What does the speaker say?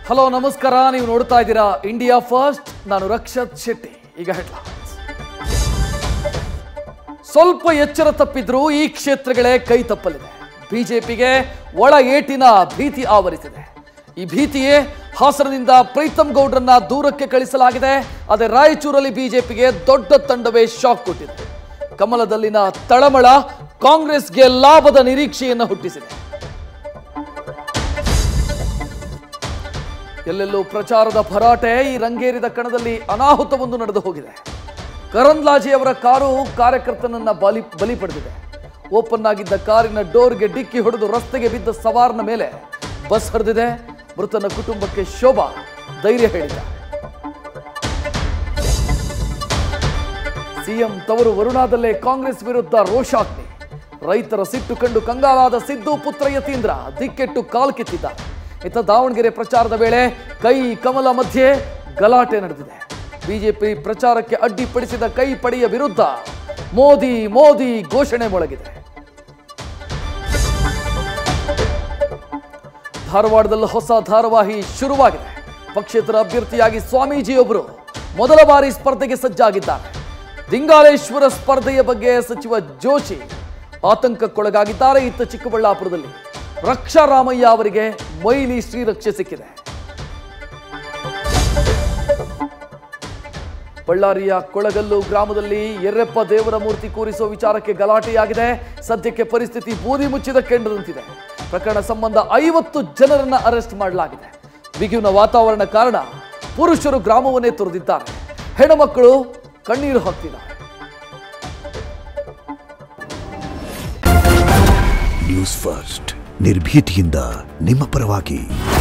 hello ನಮಸ್ಕಾರ ನೀವು ನೋಡ್ತಾ ಇದ್ದೀರಾ ಇಂಡಿಯಾ ಫಸ್ಟ್ ನಾನು ರಕ್ಷತ್ ಶೆಟ್ಟಿ ಈಗ ಹೆಡ್ಲೈನ್ಸ್ ಸ್ವಲ್ಪ ಎಚ್ಚರ ತಪ್ಪಿದ್ರೂ ಈ ಕ್ಷೇತ್ರಗಳೇ ಕೈ ತಪ್ಪಲಿದೆ ಬಿಜೆಪಿಗೆ ಒಳ ಏಟಿನ ಭೀತಿ ಆವರಿಸಿದೆ ಈ ಭೀತಿಯೇ ಹಾಸನದಿಂದ ಪ್ರೀತಮ್ ಗೌಡ್ರನ್ನ ದೂರಕ್ಕೆ ಕಳಿಸಲಾಗಿದೆ ಅದೇ ರಾಯಚೂರಲ್ಲಿ ಬಿಜೆಪಿಗೆ ದೊಡ್ಡ ತಂಡವೇ ಶಾಕ್ ಕೊಟ್ಟಿದೆ ಕಮಲದಲ್ಲಿನ ತಳಮಳ ಕಾಂಗ್ರೆಸ್ಗೆ ಲಾಭದ ನಿರೀಕ್ಷೆಯನ್ನು ಹುಟ್ಟಿಸಿದೆ ಎಲ್ಲೆಲ್ಲೂ ಪ್ರಚಾರದ ಭರಾಟೆ ಈ ರಂಗೇರಿದ ಕಣದಲ್ಲಿ ಅನಾಹುತವೊಂದು ನಡೆದು ಹೋಗಿದೆ ಕರಂದ್ಲಾಜೆ ಅವರ ಕಾರು ಕಾರ್ಯಕರ್ತನನ್ನ ಬಲಿ ಬಲಿ ಪಡೆದಿದೆ ಓಪನ್ ಆಗಿದ್ದ ಕಾರಿನ ಡೋರ್ಗೆ ಡಿಕ್ಕಿ ಹೊಡೆದು ರಸ್ತೆಗೆ ಬಿದ್ದ ಸವಾರನ ಮೇಲೆ ಬಸ್ ಹರಿದಿದೆ ಮೃತನ ಕುಟುಂಬಕ್ಕೆ ಶೋಭಾ ಧೈರ್ಯ ಹೇಳಿದ್ದಾರೆ ಸಿಎಂ ತವರು ವರುಣಾದಲ್ಲೇ ಕಾಂಗ್ರೆಸ್ ವಿರುದ್ಧ ರೋಷಾಗ್ನಿ ರೈತರ ಸಿಟ್ಟು ಕಂಡು ಕಂಗಾಲಾದ ಸಿದ್ದು ಪುತ್ರ ಯತೀಂದ್ರ ದಿಕ್ಕೆಟ್ಟು ಕಾಲ್ ಕಿತ್ತಿದ್ದಾರೆ ಇತ್ತ ದಾವಣಗೆರೆ ಪ್ರಚಾರದ ವೇಳೆ ಕೈ ಕಮಲ ಮಧ್ಯೆ ಗಲಾಟೆ ನಡೆದಿದೆ ಬಿಜೆಪಿ ಪ್ರಚಾರಕ್ಕೆ ಅಡ್ಡಿಪಡಿಸಿದ ಕೈ ಪಡೆಯ ವಿರುದ್ಧ ಮೋದಿ ಮೋದಿ ಘೋಷಣೆ ಮೊಳಗಿದೆ ಧಾರವಾಡದಲ್ಲಿ ಹೊಸ ಧಾರಾವಾಹಿ ಶುರುವಾಗಿದೆ ಪಕ್ಷೇತರ ಅಭ್ಯರ್ಥಿಯಾಗಿ ಸ್ವಾಮೀಜಿಯೊಬ್ಬರು ಮೊದಲ ಬಾರಿ ಸ್ಪರ್ಧೆಗೆ ಸಜ್ಜಾಗಿದ್ದಾರೆ ದಿಂಗಾಲೇಶ್ವರ ಸ್ಪರ್ಧೆಯ ಬಗ್ಗೆ ಸಚಿವ ಜೋಶಿ ಆತಂಕಕ್ಕೊಳಗಾಗಿದ್ದಾರೆ ಇತ್ತ ಚಿಕ್ಕಬಳ್ಳಾಪುರದಲ್ಲಿ ರಕ್ಷಾ ರಾಮಯ್ಯ ಅವರಿಗೆ ಮೈಲಿ ಶ್ರೀರಕ್ಷೆ ಸಿಕ್ಕಿದೆ ಬಳ್ಳಾರಿಯ ಕೊಳಗಲ್ಲು ಗ್ರಾಮದಲ್ಲಿ ಎರ್ರೆಪ್ಪ ದೇವರ ಮೂರ್ತಿ ಕೂರಿಸುವ ವಿಚಾರಕ್ಕೆ ಗಲಾಟೆಯಾಗಿದೆ ಸದ್ಯಕ್ಕೆ ಪರಿಸ್ಥಿತಿ ಬೂದಿ ಮುಚ್ಚಿದ ಕೆಂಡದಂತಿದೆ ಪ್ರಕರಣ ಸಂಬಂಧ ಐವತ್ತು ಜನರನ್ನ ಅರೆಸ್ಟ್ ಮಾಡಲಾಗಿದೆ ಬಿಗುವಿನ ವಾತಾವರಣ ಕಾರಣ ಪುರುಷರು ಗ್ರಾಮವನ್ನೇ ತೊರೆದಿದ್ದಾರೆ ಹೆಣ್ಣುಮಕ್ಕಳು ಕಣ್ಣೀರು ಹಾಕ್ತಿದ್ದಾರೆ ನ್ಯೂಸ್ ಫಸ್ಟ್ ನಿರ್ಭೀತಿಯಿಂದ ನಿಮ್ಮ ಪರವಾಗಿ